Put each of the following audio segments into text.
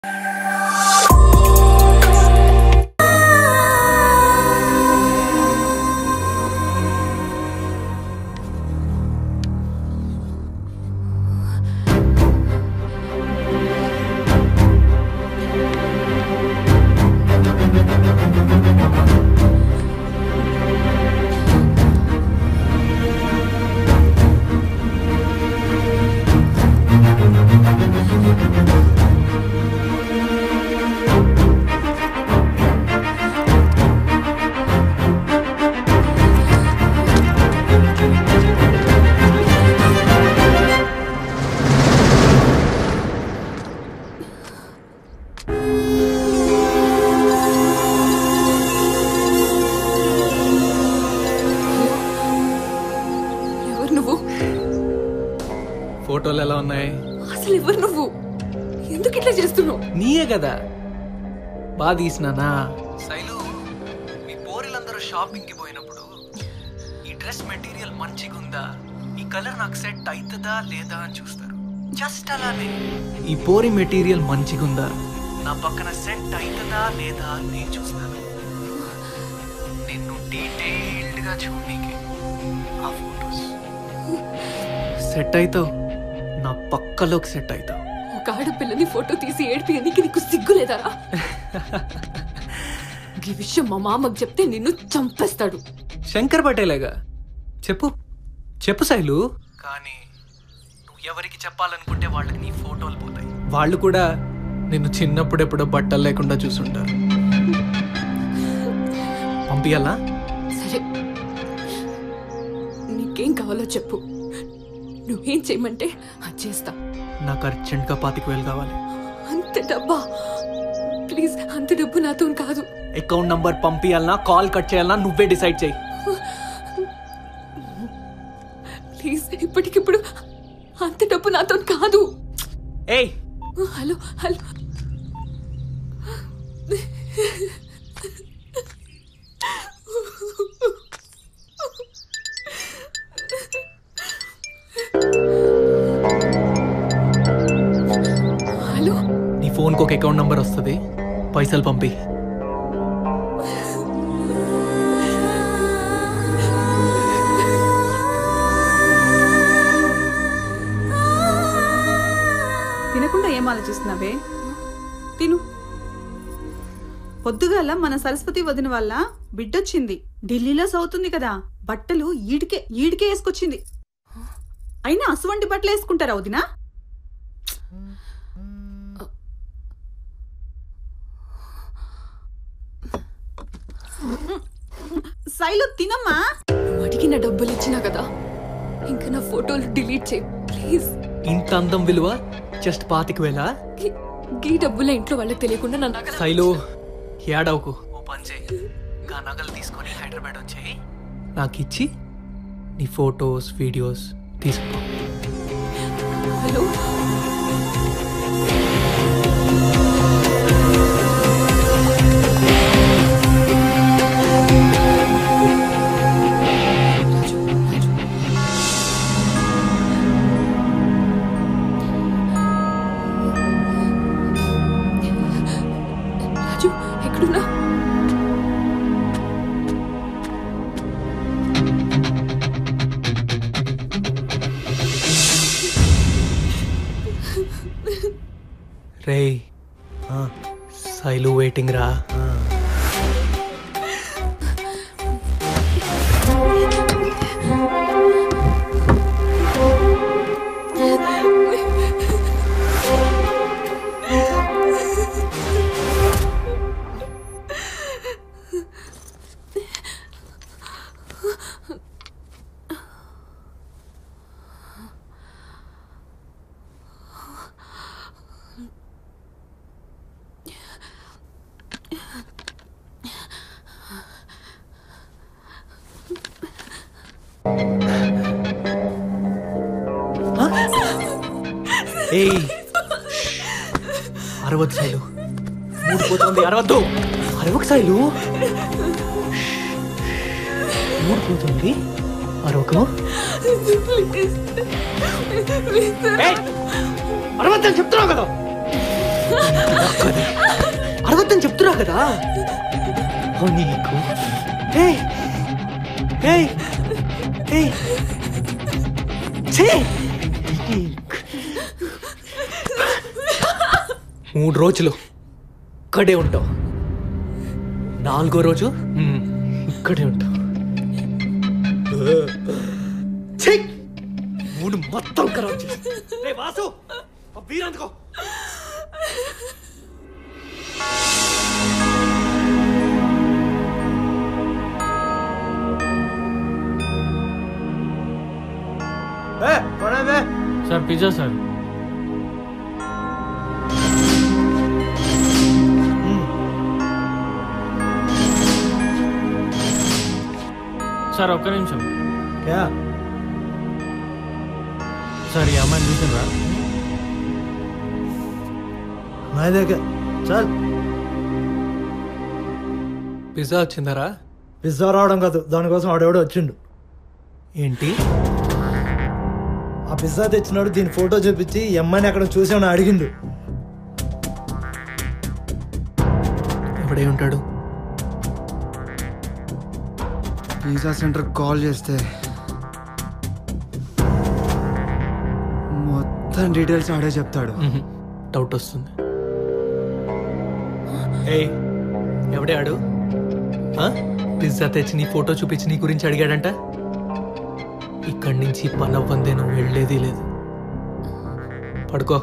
ఎవరు నువ్వు ఫోటోలు ఎలా ఉన్నాయి అసలు ఎవరు నువ్వు ఎందుకు ఇట్లా చేస్తున్నావు నీయే కదా బాగా తీసినానా శైలు మీ పోరిలందరూ షాపింగ్ కి పోయినప్పుడు ఈ డ్రెస్ మెటీరియల్ మంచిగా ఉందా ఈ కలర్ నాకు సెట్ అవుతుందా లేదా అని చూస్తారు జస్ట్ అలానే ఈ పోరి మెటీరియల్ మంచిగా ఉందా నా పక్కన సెట్ అవుతుందా లేదా అని నేను చూస్తాను నిన్ను డీటెయిల్డ్ గా చూడనీకి ఆ ఫోటోస్ సెట్ అవుతావు నా పక్కలోకి సెట్ అవుతావు ఒక ఆడపిల్లని ఫోటో తీసి ఏడిపియనికి నీకు సిగ్గు లేదరా ఈ విషయం మా మామకు చెప్తే నిన్ను చంపేస్తాడు శంకర్ పటేలేగా చెప్పు చెప్పు శైలు కానీ నువ్వు ఎవరికి చెప్పాలనుకుంటే వాళ్ళకి నీ ఫోటోలు పోతాయి వాళ్ళు కూడా నిన్ను చిన్నప్పుడు ఎప్పుడో బట్టలు లేకుండా చూసుంటారు పంపియాలా సరే నీకేం కావాలో చెప్పు నువ్వేం చేయమంటే అది చేస్తా నాకు అర్జెంట్గా పాతిక వేలు కావాలి అంత డబ్బా ప్లీజ్ అంత డబ్బు నాతో కాదు అకౌంట్ నంబర్ పంపియాలనా కాల్ కట్ చేయాలనా నువ్వే డిసైడ్ చేయి ప్లీజ్ ఇప్పటికిప్పుడు అంత డబ్బు నాతో కాదు ఏయ్ హలో హలో హలో నీ ఫోన్కి ఒక అకౌంట్ నంబర్ వస్తుంది పైసలు పంపి తినకుండా ఏం ఆలోచిస్తున్నావే తిను పొద్దుగాల మన సరస్వతి వదిన వల్ల బిడ్డొచ్చింది ఢిల్లీలో సౌతుంది కదా బట్టలు ఈడికే ఈడికే వేసుకొచ్చింది అయినా అసువంటి బట్టలు వేసుకుంటారా వదినా శైలు తినమ్మా నువ్వు అడిగిన డబ్బులు ఇచ్చినా కదా ఇంకా నా ఫోటోలు డిలీట్ చేయి ప్లీజ్ ఇంత అందం విలువ జస్ట్ పాతిక వేలా గీ- గీ డబ్బులే ఇంట్లో వాళ్ళకి తెలియకుండా నా నగలు శైలు ఏడవకు ఓ పని చేయి ఆ నగలు తీసుకొని హైదరాబాద్ వచ్చేయి నాకు ఇచ్చి నీ ఫొటోస్ వీడియోస్ తీసుకో హలో రాజు ఎక్కడున్నా రేయ్ శైలు వెయిటింగ్ రా ఏయ్ అరవద్దు శైలు మూడు పోతుంది అరవద్దు అరవకు శైలు మూడు పోతుంది అరవకు ఏయ్, అరవద్దని చెప్తున్నావు కదా అరవద్దని చెప్తున్నా కదా ఓ నీకు హే హే హే ఛీ! మూడు రోజులు ఇక్కడే ఉంటావు నాలుగో రోజు మ్మ్, ఇక్కడే ఉంటావు ఛీ! మూడు మొత్తం ఖరాబ్ చేసి రే వాసు ఆ బీర్ అందుకో సార్ పిజ్జా సార్ సార్ ఒక్క నిమిషం సార్ ఈ అమ్మాయిని చూసిండ్రా చల్ పిజ్జా వచ్చిందరా పిజ్జా రావడం కాదు దానికోసం ఆడెవడో వచ్చిండు ఏంటి ఆ పిజ్జా తెచ్చినాడు దీని ఫోటో చూపించి ఈ అమ్మాయిని అక్కడ చూసామని అడిగిండు ఎవడే ఉంటాడు పిజ్జా సెంటర్ కాల్ చేస్తే మొత్తం డీటెయిల్స్ ఆడే చెప్తాడు మ్మ్. డౌట్ వస్తుంది ఏయ్ ఎవడే ఆడు ఆ? పిజ్జా తెచ్చి నీ ఫోటో చూపించి నీ గురించి అడిగాడంట ఇక్కడి నుంచి పని అవ్వందే నువ్వు వెళ్ళేది లేదు పడుకో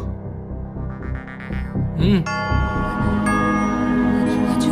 మ్మ్. రాజు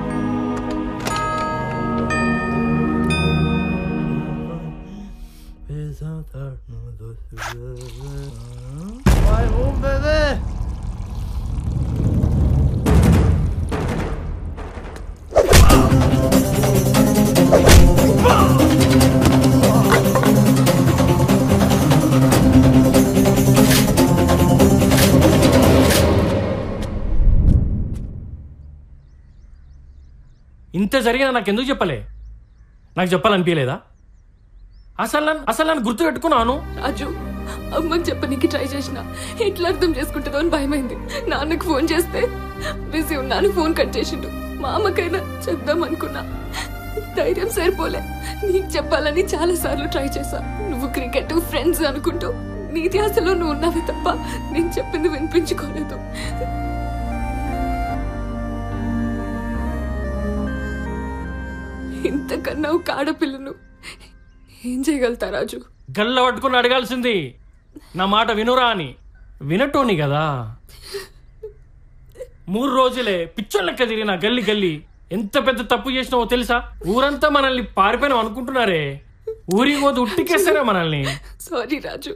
ఇంత జరిగినా నాకు ఎందుకు చెప్పలే నాకు చెప్పాలనిపించలేదా అసలు నన్ను అసలు నన్ను గుర్తు పెట్టుకున్నాను రాజు అమ్మకి చెప్పనీకి ట్రై చేసిన ఎట్లా అర్థం చేసుకుంటుందో అని భయమైంది నాన్నకు ఫోన్ చేస్తే బిజీ ఉన్నాను ఫోన్ కట్ చేసిండు మా అమ్మకైనా చెప్దాం అనుకున్నా ధైర్యం సరిపోలే నీకు చెప్పాలని చాలా సార్లు ట్రై చేశా నువ్వు క్రికెట్ ఫ్రెండ్స్ అనుకుంటూ నీతి ఆశలో నువ్వు ఉన్నావే తప్ప నేను చెప్పింది వినిపించుకోలేదు ఇంతకన్నా ఒక ఆడపిల్లను ఏం చేయగలుగుతా రాజు గల్ల పట్టుకుని అడగాల్సింది నా మాట వినురా అని వినటోని కదా మూడు రోజులే పిచ్చోళ్ళ లెక్క తిరిగిన గల్లి గల్లి ఎంత పెద్ద తప్పు చేసినావో తెలుసా ఊరంతా మనల్ని పారిపోయినాం అనుకుంటున్నారే ఊరికి పోతే ఉట్టికేస్తారా మనల్ని సారీ రాజు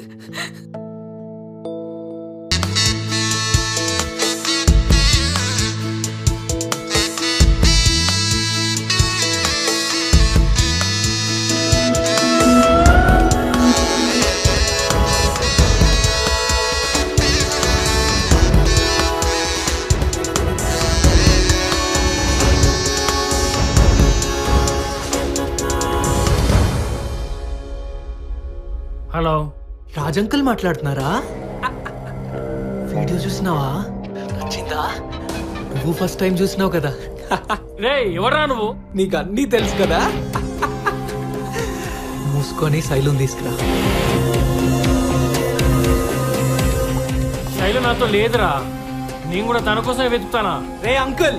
హలో రాజంకల్ మాట్లాడుతున్నారా వీడియో చూసినావా నచ్చిందా నువ్వు ఫస్ట్ టైం చూసినావు కదా రే ఎవరా నువ్వు నీకు అన్నీ తెలుసు కదా మూసుకొని శైలం తీసుకురా శైలు నాతో లేదురా నేను కూడా తన కోసమే వెతుకుతానా రే అంకుల్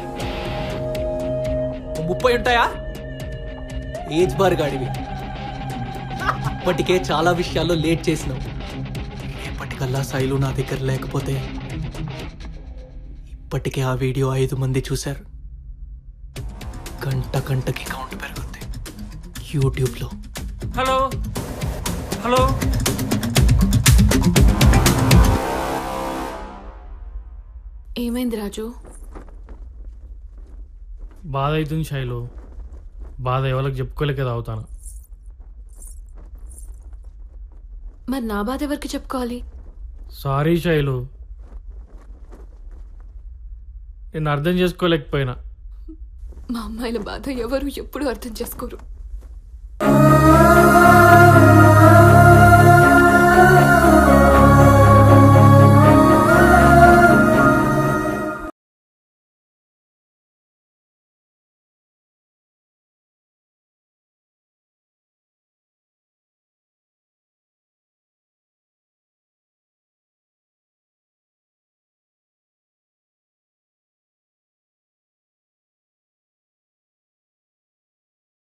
ముప్పై ఉంటాయా ఏజ్ బార్ గాడివి ఇప్పటికే చాలా విషయాల్లో లేట్ చేసినావు రేపటికల్లా శైలు నా దగ్గర లేకపోతే ఇప్పటికే ఆ వీడియో ఐదు మంది చూశారు గంట గంటకి కౌంట్ పెరుగుద్ది యూట్యూబ్లో హలో హలో ఏమైంది రాజు బాధ అవుతుంది శైలు బాధ ఎవరికి చెప్పుకోలేక కదా అవుతాను మరి నా బాధ ఎవరికి చెప్పుకోవాలి సారీ శైలు నేను అర్థం చేసుకోలేకపోయినా మా అమ్మాయిల బాధ ఎవరు ఎప్పుడు అర్థం చేసుకోరు